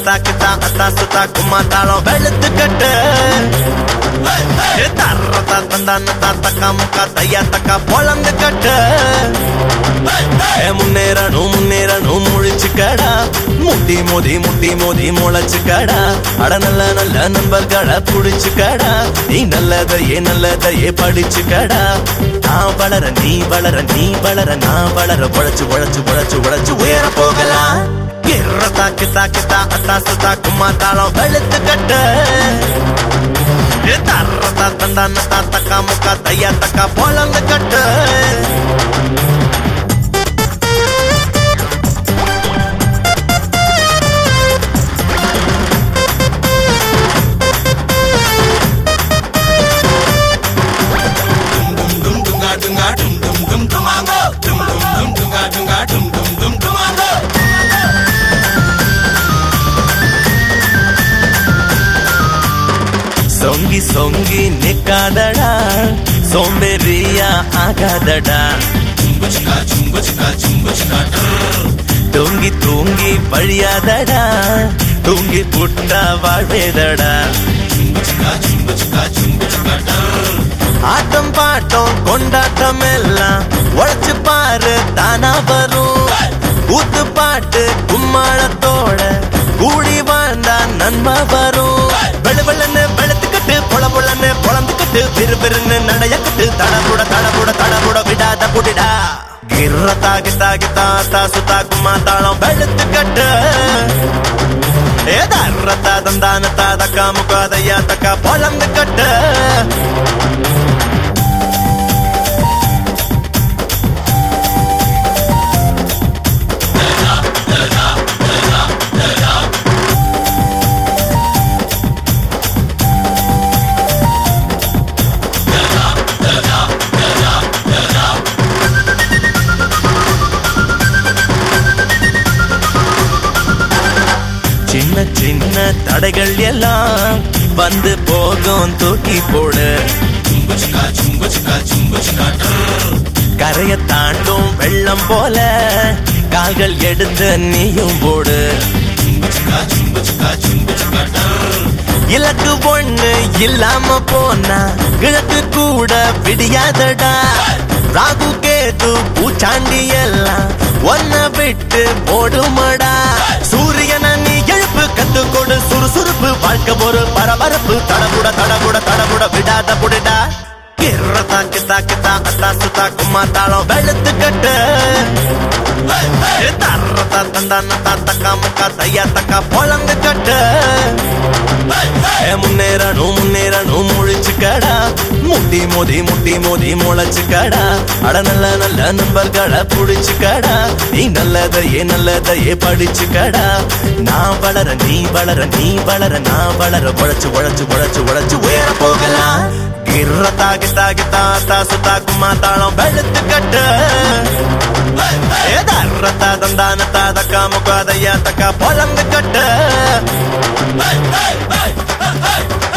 கித்தா கித்தா அத்தா சுத்தா கும்மா தாளம் வெளுத்து கட்டு தர்றதா தந்தான தக்கா முக்கா தையா தக்கா பொழந்து கட்டு ஏ முன்னேறணும் முன்னேறணும் முழிச்சுக்கடா முட்டி மோதி முட்டி மோதி முளைச்சுக்கடா அட நல்ல நல்ல நண்பர்களை புடிச்சுக்கடா நீ நல்லதையே நல்லதையே படிச்சுக்கடா நான் வளர நீ வளர நீ வளர நான் வளர உழைச்சு உழைச்சு உழைச்சு உழைச்சு உயர போகலாம் கிர்றதா கித்தா கித்தா அத்தா சுத்தா கும்மா தாளம் வெளுத்து கட்டு தர்றதா தந்தான தக்கா முக்கா தையா தக்கா பொழந்து கட்டு சொங்கி சொங்கி நிக்காதடா சோம்பேறியா ஆகாதடா தூங்கி தூங்கி பழியாதடா தூங்கி புட்டா வாழ்வேதடா ஆட்டம் பாட்டம் கொண்டாட்டம் எல்லாம் உழைச்சு பாரு தானா வரும் ஊத்து பாட்டு கும்மாளத்தோட கூடி வாழ்ந்தா நன்மை வரும் வெளுவெள்ளன்னு வெளுத்துக்கிட்டு பொல பொலன்னு பொழந்துக்கிட்டு விறு விறுன்னு நடையக்கிட்டு தடபுட தடபுட தடபுட விடாத புடிடா கிர்ரதா கித்தா கித்தா தா சுத்தா கும்மா தாளம் வெளுத்துக்கட்டு ஏதா தந்தான தக்கா முகாதையா தக்கா பொழந்து கட்டு சின்ன சின்ன தடைகள் எல்லாம் வந்து போகும் தூக்கி போடு கரைய தாண்டும் வெள்ளம் போல கால்கள் எடுத்து நீயும் போடு இலக்கு ஒண்ணு இல்லாம போனா கிழக்கு கூட விடியாதடா ராகு கேது பூச்சாண்டி எல்லாம் ஒன்ன விட்டு போடுமடா சூரியனை நீ எழுப்பு கத்து கொடு சுறுசுறுப்பு வாழ்க்கை ஒரு பரபரப்பு தடபுட தடபுட தடபுட விடாத புடிடா கிர்றதா கித்தா கித்தா அத்தா சுத்தா கும்மா தாளம் வெளுத்து கட்டு தர்றதா தந்தான தக்கா முக்கா தையா தக்கா பொழந்து கட்டு ஏ முன்னேறணும் முன்னேறணும் முழிச்சுக்கடா முட்டி மோதி முட்டி மோதி முளைச்சுக்கடா அட நல்ல நல்ல நண்பர்களை புடிச்சுக்கடா நீ நல்லதையே நல்லதையே படிச்சுக்கடா நான் வளர நீ வளர நீ வளர நான் வளர உழைச்சு உழைச்சு உழைச்சு உழைச்சு உயர போகலாம் கிர்றதா கித்தா கித்தா தா சுத்தா கும்மா தாளம் வெளுத்து கட்டு ஏதா தந்தான தக்கா முகாதையா தக்கா பொழந்து கட்டு